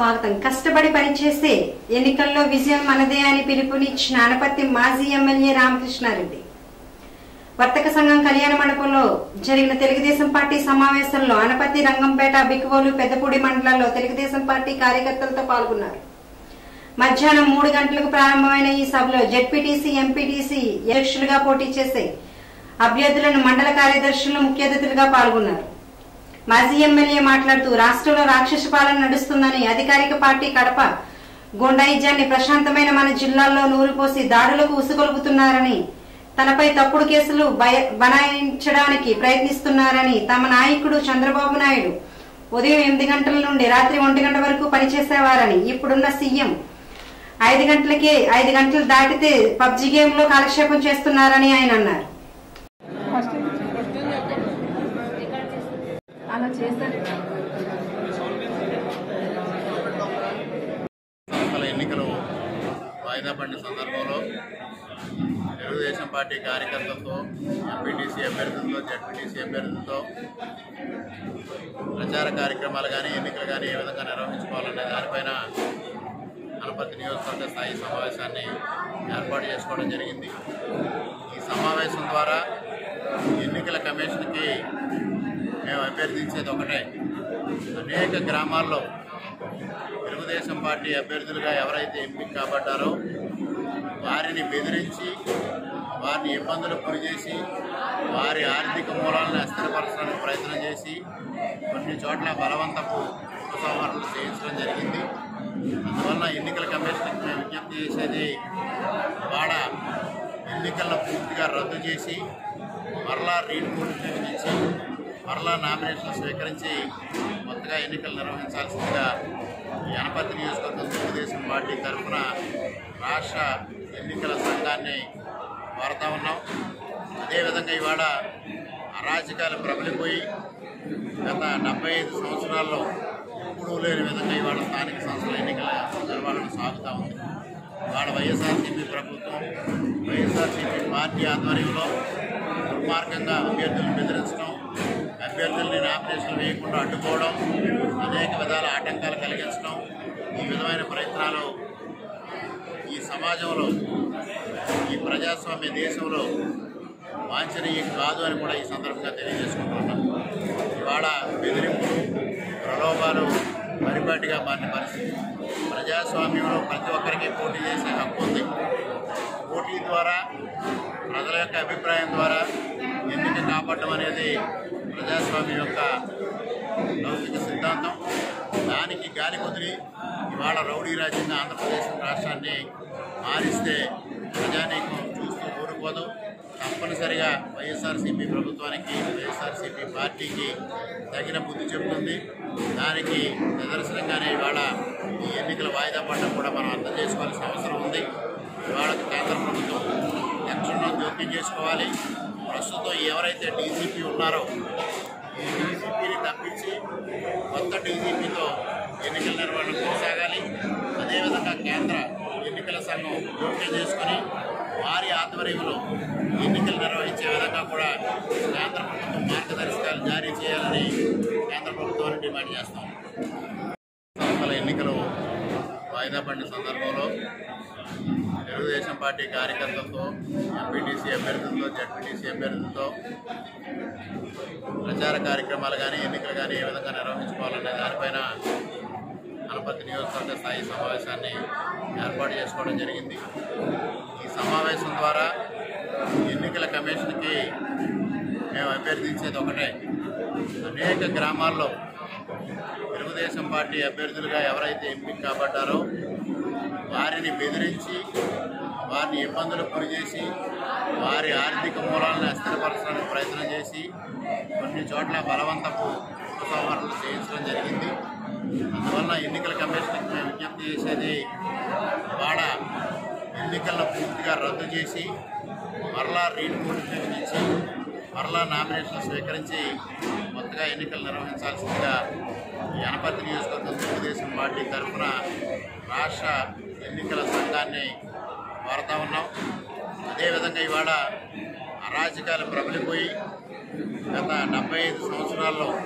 స్వాగతం కష్టపడి పనిచేస్తే ఎన్నికల్లో విజయం మనదే అని పిలుపునిచ్చిన అనపత్తి మాజీ ఎమ్మెల్యే రామకృష్ణారెడ్డి వర్తక సంఘం కళ్యాణ మండపంలో జరిగిన తెలుగుదేశం పార్టీ సమావేశంలో అనపత్తి రంగంపేట బిక్కువోలు పెద్దపూడి మండలాల్లో తెలుగుదేశం పార్టీ కార్యకర్తలతో పాల్గొన్నారు మధ్యాహ్నం మూడు గంటలకు ప్రారంభమైన ఈ సభలో జెడ్పీటీసీ ఎంపీటీసీ అధ్యక్షులుగా పోటీ చేసే అభ్యర్థులను మండల కార్యదర్శులు ముఖ్య అతిథులుగా పాల్గొన్నారు మాజీ ఎమ్మెల్యే మాట్లాడుతూ రాష్ట్రంలో రాక్షస పాలన నడుస్తుందని అధికారిక పార్టీ కడప గుండాయిజాన్ని ప్రశాంతమైన మన జిల్లాల్లో నూరిపోసి దాడులకు ఉసుగొలుపుతున్నారని తనపై తప్పుడు కేసులు బయ- బనాయించడానికి ప్రయత్నిస్తున్నారని తమ నాయకుడు చంద్రబాబు నాయుడు ఉదయం ఎనిమిది గంటల నుండి రాత్రి ఒంటి గంట వరకు పనిచేసేవారని ఇప్పుడున్న సీఎం ఐదు గంటలకే ఐదు గంటలు దాటితే పబ్జి గేమ్ లో కాలక్షేపం చేస్తున్నారని ఆయన అన్నారు అలా చేస్తారు సంస్థల ఎన్నికలు వాయిదా పడిన సందర్భంలో తెలుగుదేశం పార్టీ కార్యకర్తలతో ఎంపీటీసీ అభ్యర్థులతో జడ్పీటీసీ అభ్యర్థులతో ప్రచార కార్యక్రమాలు కానీ ఎన్నికలు కానీ ఏ విధంగా నిర్వహించుకోవాలనే దానిపైన అనపర్తి నియోజకవర్గ స్థాయి సమావేశాన్ని ఏర్పాటు చేసుకోవడం జరిగింది ఈ సమావేశం ద్వారా ఎన్నికల కమిషన్కి మేము అభ్యర్థించేది ఒకటే అనేక గ్రామాల్లో తెలుగుదేశం పార్టీ అభ్యర్థులుగా ఎవరైతే ఎంపిక కాబడ్డారో వారిని బెదిరించి వారిని ఇబ్బందులకు గురి చేసి వారి ఆర్థిక మూలాలను అస్థిరపరచడానికి ప్రయత్నం చేసి కొన్ని చోట్ల బలవంతపు ఉపసంహరణలు చేయించడం జరిగింది అందువల్ల ఎన్నికల కమిషన్కి మేము విజ్ఞప్తి చేసేది ఇవాళ ఎన్నికలను పూర్తిగా రద్దు చేసి మరలా రీనోటిఫికేషన్ ఇచ్చి మరలా నామినేషన్ స్వీకరించి కొత్తగా ఎన్నికలు నిర్వహించాల్సిందిగా ఈ అనపర్తి నియోజకవర్గం తెలుగుదేశం పార్టీ తరఫున రాష్ట్ర ఎన్నికల సంఘాన్ని కోరుతా ఉన్నాం అదేవిధంగా ఇవాళ అరాజకాలు ప్రబలిపోయి గత డెబ్బై ఐదు సంవత్సరాల్లో ఎప్పుడూ లేని విధంగా ఇవాళ స్థానిక సంస్థల ఎన్నికల నిర్వహణ సాగుతూ ఉంది ఇవాళ వైఎస్ఆర్సీపీ ప్రభుత్వం వైఎస్ఆర్సీపీ పార్టీ ఆధ్వర్యంలో దుర్మార్గంగా అభ్యర్థులను బెదిరించడం అభ్యర్థుల్ని నామినేషన్లు వేయకుండా అడ్డుకోవడం అనేక విధాల ఆటంకాలు కలిగించడం ఈ విధమైన ప్రయత్నాలు ఈ సమాజంలో ఈ ప్రజాస్వామ్య దేశంలో వాంఛనీయం కాదు అని కూడా ఈ సందర్భంగా తెలియజేసుకుంటున్నాం ఇవాళ బెదిరింపులు ప్రలోభాలు పరిపాటిగా మారిన పరిస్థితి ప్రజాస్వామ్యంలో ప్రతి ఒక్కరికి పోటీ చేసే హక్కు ఉంది పోటీ ద్వారా ప్రజల యొక్క అభిప్రాయం ద్వారా ఎన్నిక కాపాడడం అనేది ప్రజాస్వామ్యం యొక్క లౌకిక సిద్ధాంతం దానికి గాలి కుదిరి ఇవాళ రౌడీ రాజ్యంగా ఆంధ్రప్రదేశ్ రాష్ట్రాన్ని మారిస్తే ప్రజానీకం చూస్తూ ఊరుకోదు తప్పనిసరిగా వైఎస్ఆర్సీపీ ప్రభుత్వానికి వైఎస్ఆర్సీపీ పార్టీకి తగిన బుద్ధి చెబుతుంది దానికి నిదర్శనంగానే ఇవాళ ఈ ఎన్నికల వాయిదా పడడం కూడా మనం అర్థం చేసుకోవాల్సిన అవసరం ఉంది ఇవాళ కేంద్ర ప్రభుత్వం తక్షణం జోక్యం చేసుకోవాలి ప్రస్తుతం ఎవరైతే డీజీపీ ఉన్నారో ఈ డీజీపీని తప్పించి కొత్త డీజీపీతో ఎన్నికల నిర్వహణ కొనసాగాలి అదేవిధంగా కేంద్ర ఎన్నికల సంఘం జోక్యం చేసుకొని వారి ఆధ్వర్యంలో ఎన్నికలు నిర్వహించే విధంగా కూడా కేంద్ర ప్రభుత్వం మార్గదర్శకాలు జారీ చేయాలని కేంద్ర ప్రభుత్వాన్ని డిమాండ్ చేస్తాం సంస్థల ఎన్నికలు వాయిదా పడిన సందర్భంలో తెలుగుదేశం పార్టీ కార్యకర్తలతో ఎంపీటీసీ అభ్యర్థులతో జడ్పీటీసీ అభ్యర్థులతో ప్రచార కార్యక్రమాలు కానీ ఎన్నికలు కానీ ఏ విధంగా నిర్వహించుకోవాలనే దానిపైన అనపర్తి నియోజకవర్గ స్థాయి సమావేశాన్ని ఏర్పాటు చేసుకోవడం జరిగింది ఈ సమావేశం ద్వారా ఎన్నికల కమిషన్కి మేము అభ్యర్థించేది ఒకటే అనేక గ్రామాల్లో తెలుగుదేశం పార్టీ అభ్యర్థులుగా ఎవరైతే ఎంపిక కాబడ్డారో వారిని బెదిరించి వారిని ఇబ్బందులకు గురి చేసి వారి ఆర్థిక మూలాలను అస్థిరపరచడానికి ప్రయత్నం చేసి కొన్ని చోట్ల బలవంతపు ఉపసంహరణలు చేయించడం జరిగింది అందువల్ల ఎన్నికల కమిషన్కి మేము విజ్ఞప్తి చేసేది ఇవాళ ఎన్నికలను పూర్తిగా రద్దు చేసి మరలా రీనోటిఫికేషన్ ఇచ్చి మరలా నామినేషన్ స్వీకరించి కొత్తగా ఎన్నికలు నిర్వహించాల్సిందిగా ఈ అనపర్తి నియోజకవర్గం తెలుగుదేశం పార్టీ తరఫున రాష్ట్ర ఎన్నికల సంఘాన్ని కోరుతా ఉన్నాం అదేవిధంగా ఇవాళ అరాజకాలు ప్రబలిపోయి గత డెబ్బై ఐదు సంవత్సరాల్లో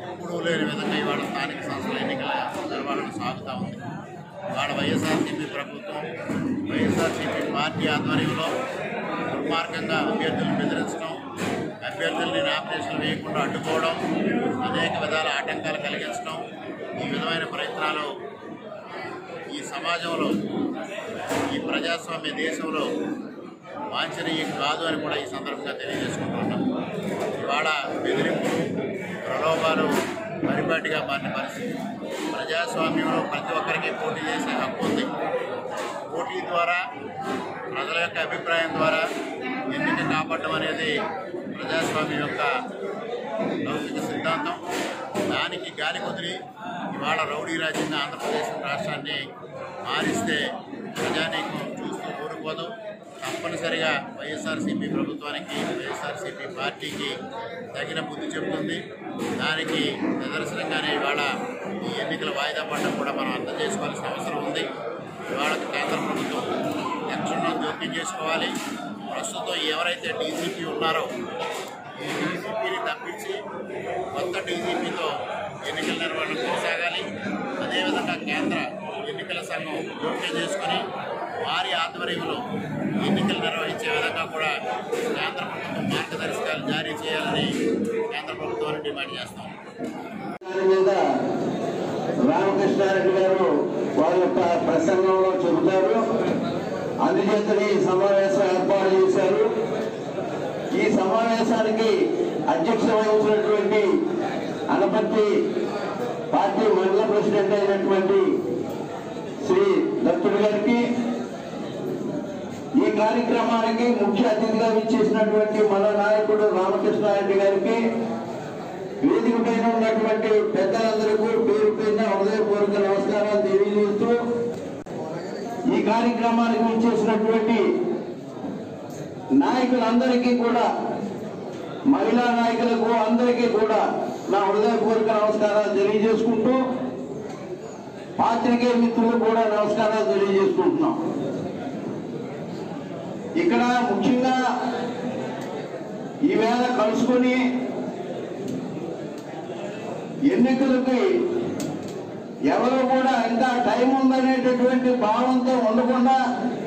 ఎప్పుడూ లేని విధంగా ఇవాళ స్థానిక సంస్థల ఎన్నికల నిర్వహణ సాగుతూ ఉంది ఇవాళ వైఎస్ఆర్సీపీ ప్రభుత్వం వైఎస్ఆర్సీపీ పార్టీ ఆధ్వర్యంలో దుర్మార్గంగా అభ్యర్థులను బెదిరించడం అభ్యర్థుల్ని నామినేషన్లు వేయకుండా అడ్డుకోవడం అనేక విధాల ఆటంకాలు కలిగించడం ఈ విధమైన ప్రయత్నాలు ఈ సమాజంలో ఈ ప్రజాస్వామ్య దేశంలో వాంఛనీయం కాదు అని కూడా ఈ సందర్భంగా తెలియజేసుకుంటున్నాం ఇవాళ బెదిరింపులు ప్రలోభాలు పరిపాటిగా మారిన పరిస్థితి ప్రజాస్వామ్యంలో ప్రతి ఒక్కరికి పోటీ చేసే హక్కు ఉంది పోటీ ద్వారా ప్రజల యొక్క అభిప్రాయం ద్వారా ఎన్నిక కాపాడడం అనేది ప్రజాస్వామ్యం యొక్క లౌకిక సిద్ధాంతం దానికి గాలి కుదిరి ఇవాళ రౌడీ రాజ్యంగా ఆంధ్రప్రదేశ్ రాష్ట్రాన్ని మారిస్తే ప్రజానీకం చూస్తూ ఊరుకోదు తప్పనిసరిగా వైఎస్ఆర్సీపీ ప్రభుత్వానికి వైఎస్ఆర్సీపీ పార్టీకి తగిన బుద్ధి చెబుతుంది దానికి నిదర్శనంగానే ఇవాళ ఈ ఎన్నికల వాయిదా పడడం కూడా మనం అర్థం చేసుకోవాల్సిన అవసరం ఉంది ఇవాళ కేంద్ర ప్రభుత్వం తక్షణం జోక్యం చేసుకోవాలి ప్రస్తుతం ఎవరైతే డీజీపీ ఉన్నారో ఈ డీజీపీని తప్పించి కొత్త డీజీపీతో ఎన్నికల నిర్వహణ కొనసాగాలి అదేవిధంగా కేంద్ర ఎన్నికల సంఘం జోక్యం చేసుకుని వారి ఆధ్వర్యంలో ఎన్నికలు నిర్వహించే విధంగా కూడా కేంద్ర ప్రభుత్వం మార్గదర్శకాలు జారీ చేయాలని కేంద్ర ప్రభుత్వాన్ని డిమాండ్ చేస్తాం దాని మీద రామకృష్ణారెడ్డి గారు వారి యొక్క ప్రసంగంలో చెబుతారు అందుచేతనే ఈ సమావేశం ఏర్పాటు చేశారు ఈ సమావేశానికి అధ్యక్షత వహించినటువంటి అనపర్తి పార్టీ మండల ప్రెసిడెంట్ అయినటువంటి శ్రీ దత్తుడు గారికి ఈ కార్యక్రమానికి ముఖ్య అతిథిగా విచ్చేసినటువంటి మన నాయకుడు రామకృష్ణారెడ్డి గారికి వేదిక పైన ఉన్నటువంటి పెద్దలందరికీ పేరు పైన హృదయపూర్వక నమస్కారాలు తెలియజేస్తూ ఈ కార్యక్రమానికి విచ్చేసినటువంటి నాయకులందరికీ కూడా మహిళా నాయకులకు అందరికీ కూడా నా హృదయపూర్వక నమస్కారాలు తెలియజేసుకుంటూ పాత్రికేయ మిత్రులు కూడా నమస్కారాలు తెలియజేసుకుంటున్నాం ఇక్కడ ముఖ్యంగా ఈవేళ కలుసుకొని ఎన్నికలకి ఎవరు కూడా ఇంకా టైం ఉందనేటటువంటి భావంతో ఉండకుండా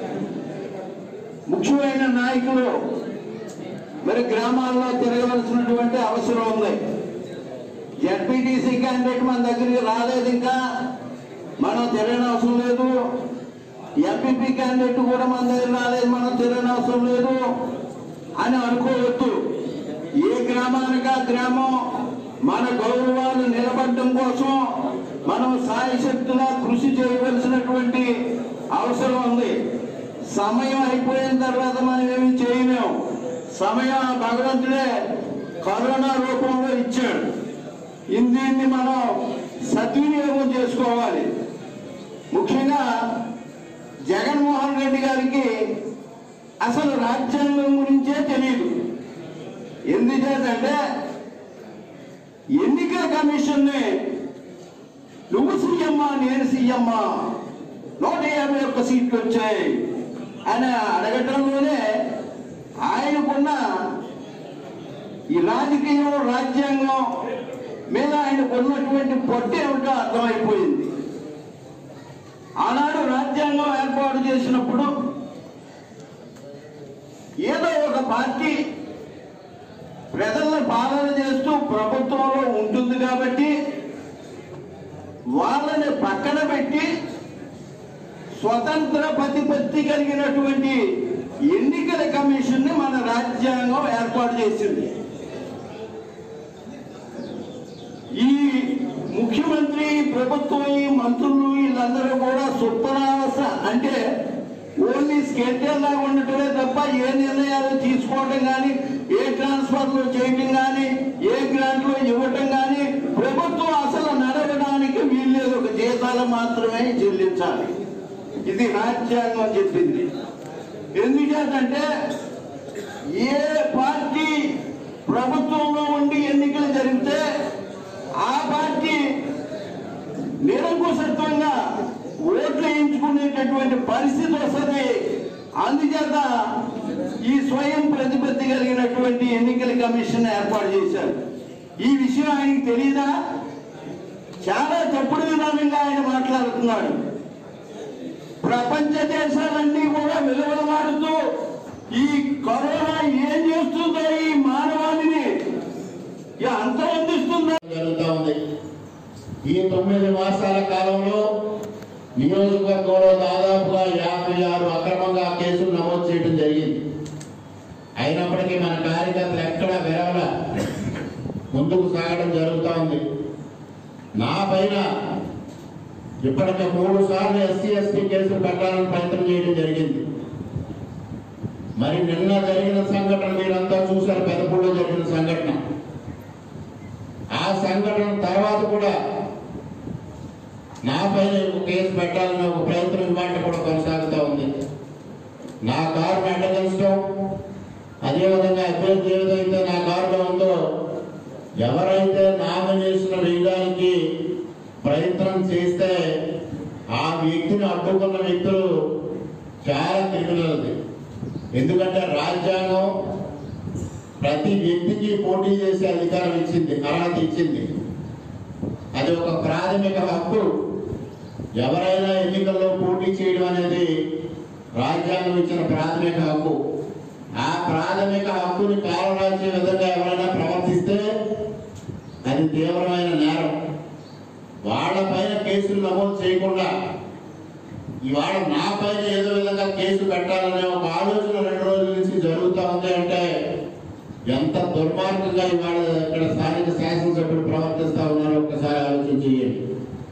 ముఖ్యమైన నాయకులు మరి గ్రామాల్లో తిరగవలసినటువంటి అవసరం ఉంది జడ్పీటీసీ క్యాండిడేట్ మన దగ్గరికి రాలేదు ఇంకా మనం తిరగని అవసరం లేదు ఎంపీపీ క్యాండిడేట్ కూడా మన దగ్గర రాలేదు మనం తిరగని అవసరం లేదు అని అనుకోవద్దు ఏ గ్రామానికి ఆ గ్రామం మన గౌరవాలు నిలబడడం కోసం మనం సాయశక్తులా కృషి చేయవలసినటువంటి అవసరం ఉంది సమయం అయిపోయిన తర్వాత మనం ఏమి చేయలేం సమయం ఆ భగవంతుడే కరోనా రూపంలో ఇచ్చాడు దీన్ని మనం సద్వినియోగం చేసుకోవాలి ముఖ్యంగా జగన్మోహన్ రెడ్డి గారికి అసలు రాజ్యాంగం గురించే తెలియదు ఎందుచేతంటే ఎన్నికల కమిషన్ని నువ్వు సీఎమ్మా నేను సీఎమ్మా నూట యాభై ఒక్క సీట్లు వచ్చాయి అని అడగటంలోనే ఆయనకున్న ఈ రాజకీయం రాజ్యాంగం మీద ఆయనకు ఉన్నటువంటి పొట్టి ఏమిటో అర్థమైపోయింది ఆనాడు రాజ్యాంగం ఏర్పాటు చేసినప్పుడు ఏదో ఒక పార్టీ ప్రజలను పాలన చేస్తూ ప్రభుత్వంలో ఉంటుంది కాబట్టి వాళ్ళని పక్కన పెట్టి స్వతంత్ర ప్రతిపత్తి కలిగినటువంటి ఎన్నికల కమిషన్ ని మన రాజ్యాంగం ఏర్పాటు చేసింది ఈ ముఖ్యమంత్రి ప్రభుత్వం ఈ మంత్రులు వీళ్ళందరూ కూడా సుప్రావస అంటే ఓన్లీ స్కెడ్యూల్ లాగా ఉండటమే తప్ప ఏ నిర్ణయాలు తీసుకోవడం కానీ ఏ ట్రాన్స్ఫర్లు చేయటం కానీ ఏ గ్రాంట్లు ఇవ్వటం కానీ ప్రభుత్వం అసలు నడవడానికి వీల్లేదు ఒక జీతాలు మాత్రమే చెల్లించాలి ఇది రాజ్యాంగం చెప్పింది ఎందుచేతంటే ఏ పార్టీ ప్రభుత్వంలో ఉండి ఎన్నికలు జరిగితే ఆ పార్టీ నిరంకుశత్వంగా ఓట్లు వేయించుకునేటటువంటి పరిస్థితి వస్తుంది అందుచేత ఈ స్వయం ప్రతిపత్తి కలిగినటువంటి ఎన్నికల కమిషన్ ఏర్పాటు చేశారు ఈ విషయం ఆయనకి తెలియదా చాలా తప్పుడు విధానంగా ఆయన మాట్లాడుతున్నాడు ప్రపంచ దేశాలన్నీ కూడా విలువలు మారుతూ ఈ కరోనా ఏం చేస్తుందో ఈ మానవాళిని ఇక అంతమందిస్తుందో జరుగుతూ ఉంది ఈ తొమ్మిది మాసాల కాలంలో నియోజకవర్గంలో దాదాపుగా యాభై ఆరు అక్రమంగా కేసులు నమోదు చేయడం జరిగింది అయినప్పటికీ మన కార్యకర్తలు ఎక్కడ విరవల ముందుకు సాగడం జరుగుతూ ఉంది నా పైన ఇప్పటికే మూడు సార్లు ఎస్సీ ఎస్టీ కేసులు పెట్టాలని ప్రయత్నం చేయడం జరిగింది మరి నిన్న జరిగిన సంఘటన మీరంతా చూశారు పెదపూడిలో జరిగిన సంఘటన ఆ సంఘటన తర్వాత కూడా నా పైన ఒక కేసు పెట్టాలని ఒక ప్రయత్నం ఇవాళ కూడా కొనసాగుతూ ఉంది నా కారును అడ్డగించడం అదేవిధంగా అభ్యర్థి ఏదైతే నా కారులో ఉందో ఎవరైతే నామినేషన్ వేయడానికి ప్రయత్నం చేస్తే ఆ వ్యక్తిని అడ్డుకున్న వ్యక్తులు చాలా క్రిమినల్ ఎందుకంటే రాజ్యాంగం ప్రతి వ్యక్తికి పోటీ చేసే అధికారం ఇచ్చింది అర్హత ఇచ్చింది అది ఒక ప్రాథమిక హక్కు ఎవరైనా ఎన్నికల్లో పోటీ చేయడం అనేది రాజ్యాంగం ఇచ్చిన ప్రాథమిక హక్కు ఆ ప్రాథమిక హక్కుని కాలరాల్చే విధంగా ఎవరైనా ప్రవర్తిస్తే అది తీవ్రమైన నేరం వాళ్ళ పైన కేసులు నమోదు చేయకుండా ఇవాళ నా పైన ఏదో విధంగా కేసు పెట్టాలనే ఒక ఆలోచన రెండు రోజుల నుంచి జరుగుతూ ఉంది అంటే ఎంత దుర్మార్గంగా ఇవాళ ఇక్కడ స్థానిక శాసనసభ్యులు ప్రవర్తిస్తా ఉన్నారో ఒకసారి ఆలోచన చేయండి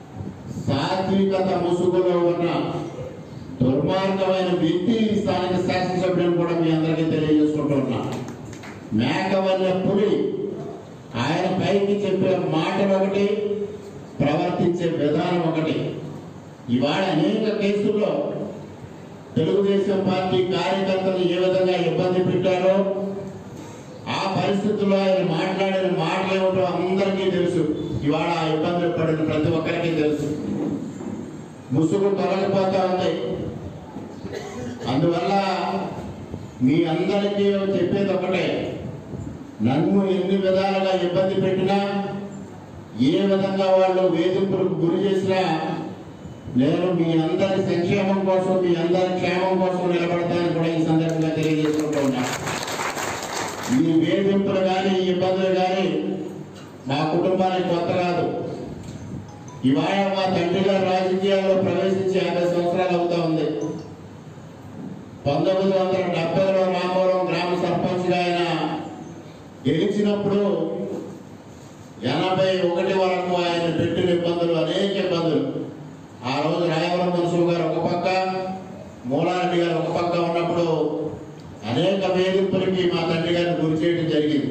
సాత్వికత ముసుగులో ఉన్న దుర్మార్గమైన వ్యక్తి ఈ స్థానిక శాసనసభ్యులను కూడా మీ అందరికీ తెలియజేసుకుంటున్నా మేకవల్ల పులి ఆయన పైకి చెప్పే మాటలు ఒకటి ప్రవర్తించే విధానం ఒకటి ఇవాళ అనేక కేసుల్లో తెలుగుదేశం పార్టీ కార్యకర్తలు ఏ విధంగా ఇబ్బంది పెట్టారో ఆ పరిస్థితుల్లో ఆయన మాట్లాడిన మాటలు ఏమిటో అందరికీ తెలుసు ఇవాళ ఆ ఇబ్బందులు పడిన ప్రతి ఒక్కరికి తెలుసు ముసుగు తొలగిపోతా ఉంది అందువల్ల మీ అందరికీ చెప్పేది ఒకటే నన్ను ఎన్ని విధాలుగా ఇబ్బంది పెట్టినా ఏ విధంగా వాళ్ళు వేధింపులకు గురి చేసినా నేను మీ అందరి సంక్షేమం కోసం మీ అందరి క్షేమం కోసం నిలబడతానని కూడా ఈ సందర్భంగా తెలియజేసుకుంటూ ఉన్నా ఈ వేధింపులు కానీ ఈ ఇబ్బందులు కానీ మా కుటుంబానికి కొత్త కాదు ఇవాళ మా తండ్రి గారు రాజకీయాల్లో ప్రవేశించి యాభై సంవత్సరాలు అవుతా ఉంది పంతొమ్మిది వందల డెబ్బైలో రామవరం గ్రామ సర్పంచ్గా ఆయన గెలిచినప్పుడు ఎనభై ఒకటి వరకు ఆయన పెట్టిన ఇబ్బందులు అనేక ఇబ్బందులు ఆ రోజు రాయవరం మనుషులు గారు ఒక పక్క మూలారెడ్డి గారు ఒక పక్క ఉన్నప్పుడు అనేక వేధింపులకి మా తండ్రి గారిని గురి చేయడం జరిగింది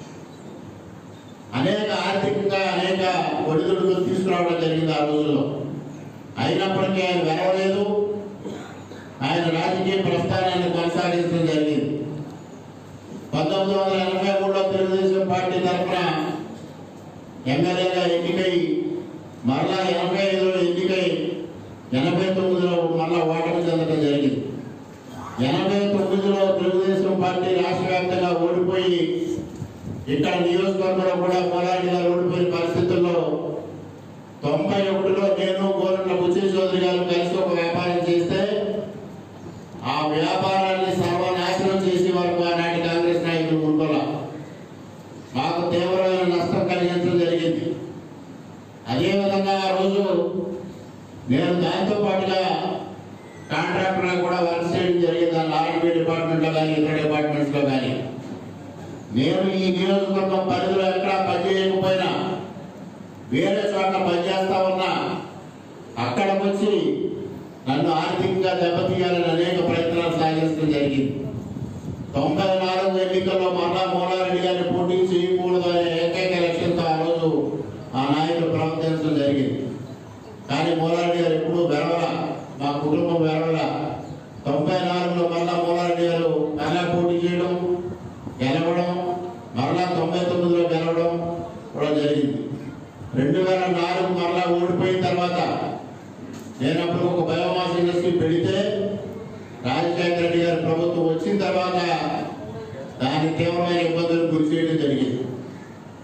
అనేక ఆర్థికంగా అనేక ఒడిదుడుకులు తీసుకురావడం జరిగింది ఆ రోజుల్లో అయినప్పటికీ ఆయన వెరవలేదు ఆయన రాజకీయ ప్రస్థానాన్ని కొనసాగించడం జరిగింది పంతొమ్మిది వందల ఎనభై మూడులో తెలుగుదేశం పార్టీ తరఫున ఎమ్మెల్యేగా ఎన్నికై మరలా ఎనభై ఐదులో ఎన్నికై ఎనభై తొమ్మిదిలో మరలా ఓటమి చెందడం జరిగింది ఎనభై తొమ్మిదిలో తెలుగుదేశం పార్టీ రాష్ట్ర వ్యాప్తంగా ఓడిపోయి ఇక్కడ నియోజకవర్గంలో కూడా పోరాడి గారు ఓడిపోయిన పరిస్థితుల్లో తొంభై ఒకటిలో నేను గోరంట్ల బుచ్చి చౌదరి గారు కలిసి ఒక వ్యాపారం చేస్తే ఆ వ్యాపారాన్ని సర్వనాశనం చేసే వరకు ఆనాటి కాంగ్రెస్ నాయకులు ముందుల మాకు తీవ్రమైన నష్టం కలిగించడం జరిగింది అదేవిధంగా ఆ రోజు నేను దాంతో పాటుగా కాంట్రాక్టర్గా కూడా వర్క్ చేయడం జరిగింది ఆ ఆర్మీ డిపార్ట్మెంట్లో కానీ ఇతర డిపార్ట్మెంట్స్లో కానీ నేను ఈ నియోజకవర్గం పరిధిలో ఎక్కడా పనిచేయకపోయినా వేరే చోట్ల పనిచేస్తా ఉన్నా అక్కడికి వచ్చి నన్ను ఆర్థికంగా దెబ్బతీయాలని అనేక ప్రయత్నాలు సాగించడం జరిగింది తొంభై నాలుగు ఎన్నికల్లో మరలా మూలారెడ్డి గారిని పోటీ చేయకూడదు అనే ఏకైక లక్ష్యంతో ఆ రోజు ఆ నాయకులు ప్రవర్తించడం జరిగింది కానీ మూలారెడ్డి గారు ఎప్పుడూ వెరవల మా కుటుంబం వెరవల తొంభై నాలుగులో మరలా మూలారెడ్డి గారు మరలా పోటీ చేయడం గెలవడం మరలా తొంభై తొమ్మిదిలో గెలవడం కూడా జరిగింది రెండు వేల నాలుగు మరలా ఓడిపోయిన తర్వాత నేను అప్పుడు ఒక బయోమాస్ ఇండస్ట్రీ పెడితే రాజశేఖర రెడ్డి గారి ప్రభుత్వం వచ్చిన తర్వాత దాని తీవ్రమైన ఇబ్బందులు గురి చేయడం జరిగింది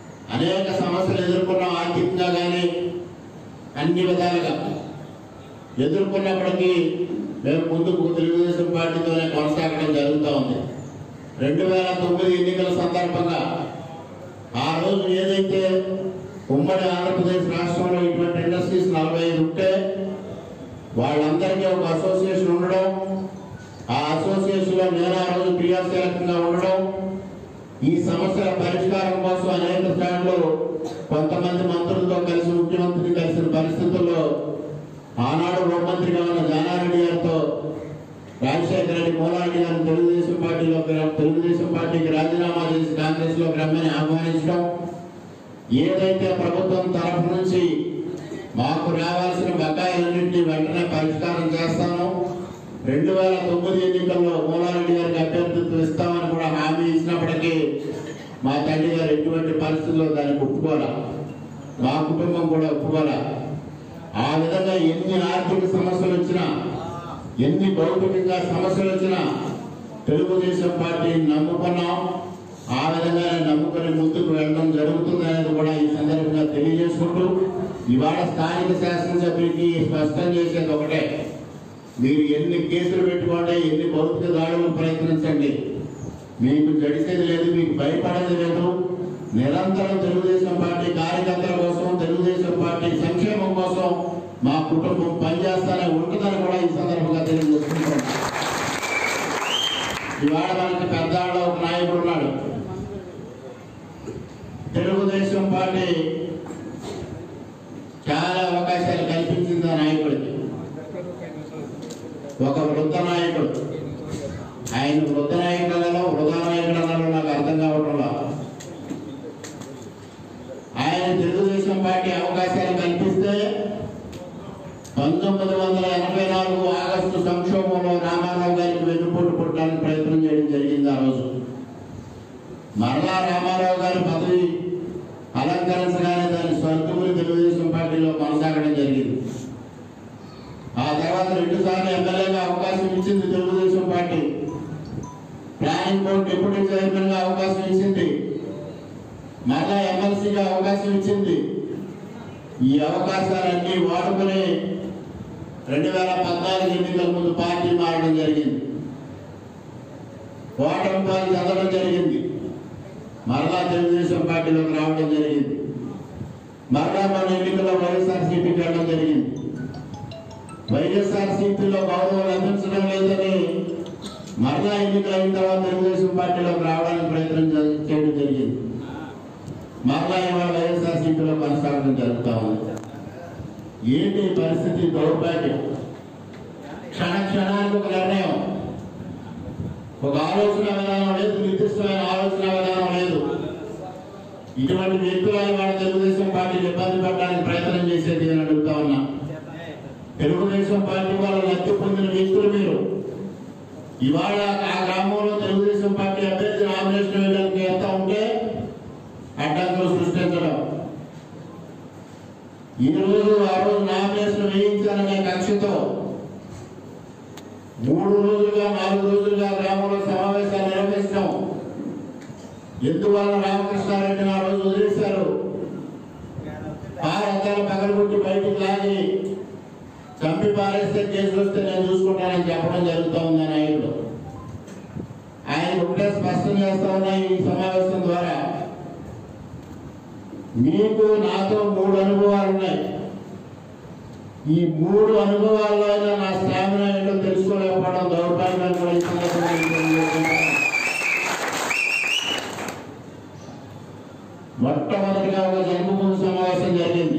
అనేక సమస్యలు ఎదుర్కొన్నాం ఆర్థికంగా కానీ అన్ని విధాలుగా ఎదుర్కొన్నప్పటికీ మేము ముందుకు తెలుగుదేశం పార్టీతోనే కొనసాగడం జరుగుతూ ఉంది రెండు వేల తొమ్మిది ఎన్నికల సందర్భంగా ఆ రోజు ఏదైతే ఉమ్మడి ఆంధ్రప్రదేశ్ రాష్ట్రంలో ఇటువంటి ఇండస్ట్రీస్ నలభై ఐదు ఉంటే వాళ్ళందరికీ ఒక అసోసియేషన్ ఉండడం ఆ అసోసియేషన్ లో నేను ఆ రోజు క్రియాశీలకంగా ఉండడం ఈ సమస్యల పరిష్కారం కోసం అనేక స్థాయిలో కొంతమంది మంత్రులతో కలిసి ముఖ్యమంత్రిని కలిసిన పరిస్థితుల్లో ఆనాడు హోంమంత్రిగా ఉన్న జానారెడ్డి గారితో రాజశేఖర రెడ్డి మూలారెడ్డి గారిని తెలుగుదేశం పార్టీలోకి రా- తెలుగుదేశం పార్టీకి రాజీనామా చేసి కాంగ్రెస్ లోకి రమ్మని ఆహ్వానించడం ఏదైతే ప్రభుత్వం తరఫు నుంచి మాకు రావాల్సిన బకాయిలన్నింటినీ వెంటనే పరిష్కారం చేస్తాను రెండు వేల తొమ్మిది ఎన్నికల్లో మూలారెడ్డి గారికి అభ్యర్థిత్వం ఇస్తామని కూడా హామీ ఇచ్చినప్పటికీ మా తండ్రి గారు ఎటువంటి పరిస్థితుల్లో దాన్ని ఒప్పుకోరా మా కుటుంబం కూడా ఒప్పుకోరా ఆ విధంగా ఎన్ని ఆర్థిక సమస్యలు వచ్చినా ఎన్ని భౌతికంగా సమస్యలు వచ్చినా తెలుగుదేశం పార్టీని నమ్ముకున్నాం ఆ విధంగానే నమ్ముకుని ముందుకు వెళ్ళడం జరుగుతుంది అనేది కూడా ఈ సందర్భంగా తెలియజేసుకుంటూ ఇవాళ స్థానిక శాసనసభ్యుడికి స్పష్టం చేసేది ఒకటే మీరు ఎన్ని కేసులు పెట్టుకోండి ఎన్ని భౌతిక దాడులు ప్రయత్నించండి మీకు జడిసేది లేదు మీకు భయపడేది లేదు నిరంతరం తెలుగుదేశం పార్టీ కార్యకర్తల కోసం తెలుగుదేశం పార్టీ సంక్షేమం కోసం మా కుటుంబం పనిచేస్తానే ఉంటుందని కూడా ఈ సందర్భంగా తెలియజేసుకుంటాం ఇవాళ మనకి పెద్దాళ్ళ ఒక నాయకుడు ఉన్నాడు తెలుగుదేశం పార్టీ చాలా అవకాశాలు కల్పించింది ఆ నాయకుడికి ఒక వృద్ధ నాయకుడు ఆయన వృద్ధ నాయకులలో వృధా నాయకులలో నాకు అర్థం కావడంలో ఆయన తెలుగుదేశం పార్టీ అవకాశాలు కల్పిస్తే పంతొమ్మిది వందల ఎనభై నాలుగు ఆగస్టు సంక్షోభంలో రామారావు గారికి వెన్నుపోటు పుట్టడానికి ప్రయత్నం చేయడం జరిగింది ఆ రోజు మరలా రామారావు గారి పదవి అలంకరించగానే దాని స్వర్గములు తెలుగుదేశం పార్టీలో కొనసాగడం జరిగింది ఆ తర్వాత రెండు సార్లు ఎమ్మెల్యేగా అవకాశం ఇచ్చింది Telugu Desam party planning board deputy chairman గా అవకాశం ఇచ్చింది మరలా ఎమ్మెల్సీగా అవకాశం ఇచ్చింది ఈ అవకాశాలన్నీ వాడుకుని రెండు వేల పద్నాలుగు ఎన్నికల ముందు పార్టీ మారడం జరిగింది ఓటమి పాలు చదవడం జరిగింది మరలా తెలుగుదేశం పార్టీలోకి రావడం జరిగింది మరలా మన ఎన్నికల్లో వైఎస్ఆర్సీపీకి వెళ్ళడం జరిగింది వైఎస్ఆర్సీపీలో గౌరవం లభించడం లేదని మరలా ఎన్నికలు అయిన తర్వాత తెలుగుదేశం పార్టీలోకి రావడానికి ప్రయత్నం చే- చేయడం జరిగింది మరలా ఇవాళ వైఎస్ఆర్సీపీలో కొనసాగడం జరుగుతా ఉంది ఏంటి ఈ పరిస్థితి దౌర్భాగ్యం క్షణ క్షణానికి ఒక నిర్ణయం ఒక ఆలోచన విధానం లేదు నిర్దిష్టమైన ఆలోచన విధానం లేదు ఇటువంటి వ్యక్తులను వాళ్ళ తెలుగుదేశం పార్టీని ఇబ్బంది పెట్టడానికి ప్రయత్నం చేసేది అని అడుగుతా ఉన్నా తెలుగుదేశం పార్టీ వాళ్ళ లబ్ధి పొందిన వ్యక్తులు మీరు ఇవాళ ఆ గ్రామంలో తెలుగుదేశం పార్టీ అభ్యర్థి నామినేషన్ వేయడానికి ఎంత ఉంటే అడ్డంకులు సృష్టించడం ఈ రోజు ఆ రోజు నామినేషన్ వేయించాలనే కక్షతో మూడు రోజులుగా నాలుగు రోజులుగా గ్రామంలో సమావేశాలు నిర్వహించడం ఎందువల్ల రామకృష్ణారెడ్డిని ఆ రోజు వదిలేశారు ఆ రకాలు పగలగొట్టి బయటికి లాగి చంపి పారేస్తే కేసులు వస్తే నేను చూసుకుంటానని చెప్పడం జరుగుతూ ఉంది ఆ నాయకుడు ఆయన ఒకటే స్పష్టం చేస్తా ఉన్నా ఈ సమావేశం ద్వారా మీకు నాతో మూడు అనుభవాలు ఉన్నాయి ఈ మూడు అనుభవాల్లో అయినా నా స్టామినా ఏంటో తెలుసుకోలేకపోవడం దౌర్భాగ్యం కూడా ఈ సందర్భంగా నేను తెలియజేస్తున్నాను. మొట్టమొదటిగా ఒక జన్మభూమి సమావేశం జరిగింది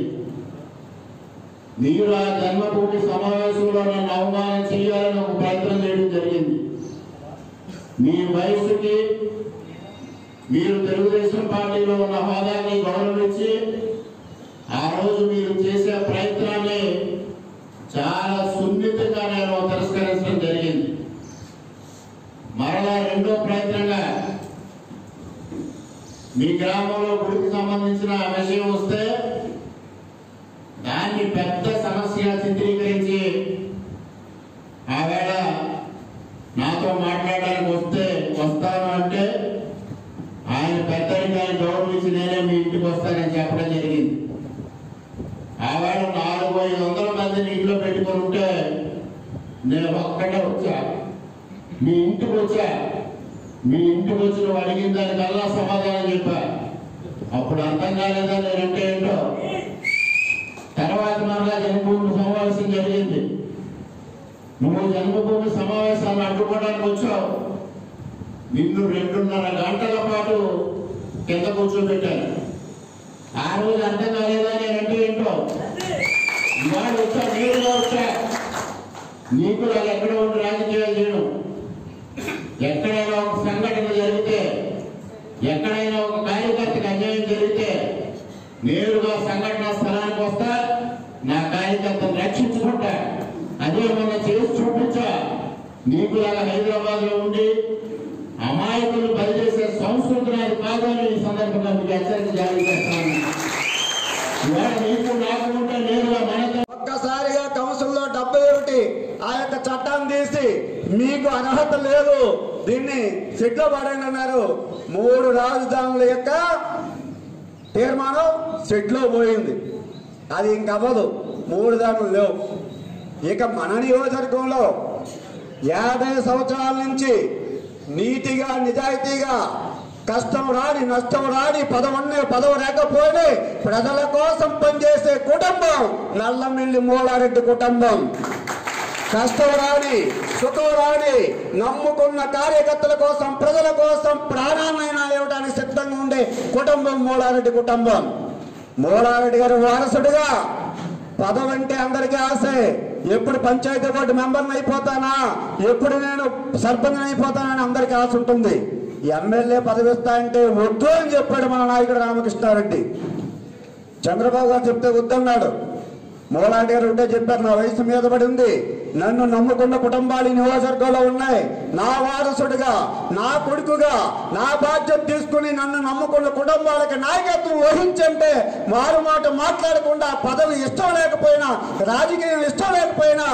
మీరు ఆ జన్మభూమి సమావేశంలో నన్ను అవమానం చేయాలని ఒక ప్రయత్నం చేయడం జరిగింది మీ వయసుకి మీరు తెలుగుదేశం పార్టీలో ఉన్న హోదాన్ని గౌరవించి ఆ రోజు మీరు చేసే ప్రయత్నాన్ని చాలా సున్నితంగా నేను తిరస్కరించడం జరిగింది మరలా రెండో ప్రయత్నంగా మీ గ్రామంలో గుడికి సంబంధించిన విషయం వస్తే దాన్ని పెద్ద సమస్య చిత్రీకరించి ఆవేళ నాతో మాట్లాడడానికి వస్తే వస్తాను అంటే ఆయన పెద్దరికాన్ని గౌరవించి నుంచి నేనే మీ ఇంటికి వస్తానని చెప్పడం జరిగింది ఆవేళ నాలుగు ఐదు వందల మందిని ఇంట్లో పెట్టుకొని ఉంటే నేను ఒక్కడే వచ్చా మీ ఇంటికి వచ్చా మీ ఇంటికి వచ్చి నువ్వు అడిగిన దానికల్లా సమాధానం చెప్పా అప్పుడు అర్థం కాలేదా నేనంటే ఏంటో తర్వాత మరలా జన్మభూమి సమావేశం జరిగింది నువ్వు జన్మభూమి సమావేశాన్ని అడ్డుకోవడానికి వచ్చావు నిన్ను రెండున్నర గంటల పాటు కింద కూర్చోబెట్టాను ఆ రోజు అర్థం కాలేదా నేనంటే ఏంటో ఇవాళ వచ్చా నేరుగా వచ్చా నీకు నాకు ఎక్కడ ఉండి రాజకీయాలు చేయడం ఎక్కడైనా ఒక సంఘటన జరిగితే ఎక్కడైనా ఒక కార్యకర్తకి అన్యాయం జరిగితే నేరుగా సంఘటన స్థలానికి వస్తా నా కార్యకర్తను రక్షించుకుంటా అదే మొన్న చేసి చూపించా నీకు లాగా హైదరాబాద్ లో ఉండి అమాయకులు బలిచేసే సంస్కృతి నాది కాదు అని ఈ సందర్భంగా మీకు హెచ్చరిక జారీ చేస్తాను ఇవాళ నీకు నాకు ఉంటే నేరుగా మనతో ఒక్కసారిగా కౌన్సిల్లో డెబ్బై ఒకటి ఆ యొక్క చట్టాన్ని తీసి మీకు అర్హత లేదు దీన్ని సిట్లో పడండి అన్నారు మూడు రాజధానుల యొక్క తీర్మానం సెట్లో పోయింది అది ఇంకవ్వదు మూడు దానులు లేవు ఇక మన నియోజకవర్గంలో యాభై సంవత్సరాల నుంచి నీతిగా నిజాయితీగా కష్టం రాని నష్టం రాని పదవన్నీ పదవి లేకపోయినా ప్రజల కోసం పనిచేసే కుటుంబం నల్లమిల్లి మూలారెడ్డి కుటుంబం కష్టం రాని సుఖం రాని నమ్ముకున్న కార్యకర్తల కోసం ప్రజల కోసం ప్రాణాన్నైనా ఇవ్వడానికి సిద్ధంగా ఉండే కుటుంబం మూలారెడ్డి కుటుంబం మూలారెడ్డి గారి వారసుడిగా పదవంటే అందరికీ ఆశే ఎప్పుడు పంచాయతీ బోర్డు మెంబర్ని అయిపోతానా ఎప్పుడు నేను సర్పంచ్ అయిపోతానని అందరికీ ఆశ ఉంటుంది ఎమ్మెల్యే పదవి ఇస్తా అంటే వద్దు అని చెప్పాడు మన నాయకుడు రామకృష్ణారెడ్డి చంద్రబాబు గారు చెప్తే వద్దన్నాడు మూలాంటి గారు ఉంటే చెప్పారు నా వయసు మీద పడి ఉంది నన్ను నమ్ముకున్న కుటుంబాలు ఈ నియోజకవర్గంలో ఉన్నాయి నా వారసుడిగా నా కొడుకుగా నా బాధ్యత తీసుకుని నన్ను నమ్ముకున్న కుటుంబాలకి నాయకత్వం వహించంటే మారు మాట మాట్లాడకుండా పదవి ఇష్టం లేకపోయినా రాజకీయం ఇష్టం లేకపోయినా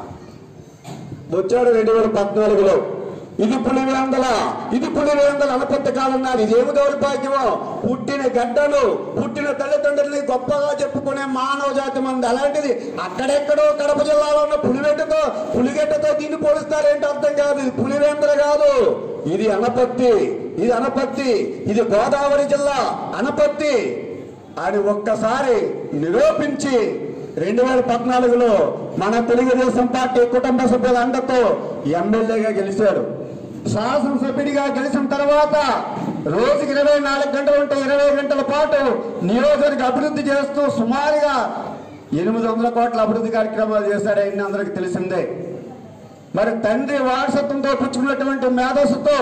వచ్చాడు రెండు వేల పద్నాలుగులో ఇది పులివేందల ఇది పులివేందల అనపత్తి కాలం నాది ఇది ఏమి దౌర్భాగ్యమో పుట్టిన గడ్డలు పుట్టిన తల్లిదండ్రుల్ని గొప్పగా చెప్పుకునే మానవ జాతి మంది అలాంటిది అక్కడెక్కడో కడప జిల్లాలో ఉన్న పులివెట్టుతో పులిగడ్డతో దీన్ని పోలుస్తారేంటి అర్థం కాదు ఇది పులివేందల కాదు ఇది అనపత్తి ఇది అనపత్తి ఇది గోదావరి జిల్లా అనపత్తి అని ఒక్కసారి నిరూపించి రెండు వేల పద్నాలుగులో మన తెలుగుదేశం పార్టీ కుటుంబ సభ్యుల అండతో ఎమ్మెల్యేగా గెలిచాడు శాసనసభ్యుడిగా గెలిచిన తర్వాత రోజుకి ఇరవై నాలుగు గంటలు ఉంటే ఇరవై గంటల పాటు నియోజకవర్గ అభివృద్ధి చేస్తూ సుమారుగా ఎనిమిది వందల కోట్ల అభివృద్ధి కార్యక్రమాలు చేశాడు ఆయన అందరికి తెలిసిందే మరి తండ్రి వారసత్వంతో పుచ్చుకున్నటువంటి మేధస్సుతో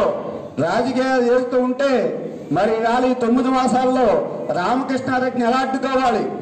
రాజకీయాలు చేస్తూ ఉంటే మరి ఇవాళ ఈ తొమ్మిది మాసాల్లో రామకృష్ణారెడ్డిని ఎలా అడ్డుకోవాలి